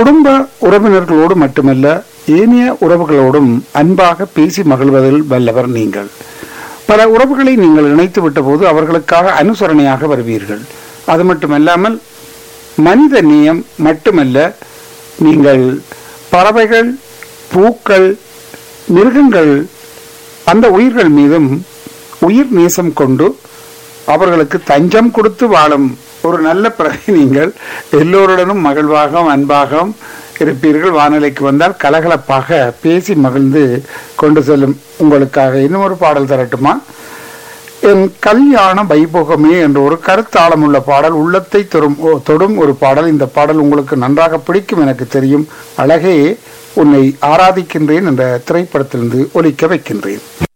குடும்ப உறவினர்களோடு மட்டுமல்ல ஏனைய உறவுகளோடும் அன்பாக பேசி மகிழ்வதில் வல்லவர் நீங்கள் பல உறவுகளை நீங்கள் இணைத்து விட்ட போது அவர்களுக்காக அனுசரணையாக வருவீர்கள் அது மட்டுமல்லாமல் மனித நேயம் மட்டுமல்ல நீங்கள் பறவைகள் பூக்கள் மிருகங்கள் அந்த உயிர்கள் மீதும் உயிர் நேசம் கொண்டு அவர்களுக்கு தஞ்சம் கொடுத்து வாழும் ஒரு நல்ல பிறகு நீங்கள் எல்லோருடனும் மகிழ்வாகவும் அன்பாகவும் இருப்பீர்கள் வானிலைக்கு வந்தால் கலகலப்பாக பேசி மகிழ்ந்து கொண்டு செல்லும் உங்களுக்காக இன்னும் ஒரு பாடல் தரட்டுமா என் கல்யாண வைபோகமே என்ற ஒரு கருத்தாளமுள்ள பாடல் உள்ளத்தை தொடும் தொடும் ஒரு பாடல் இந்த பாடல் உங்களுக்கு நன்றாக பிடிக்கும் எனக்கு தெரியும் அழகே உன்னை ஆராதிக்கின்றேன் என்ற திரைப்படத்திலிருந்து ஒலிக்க வைக்கின்றேன்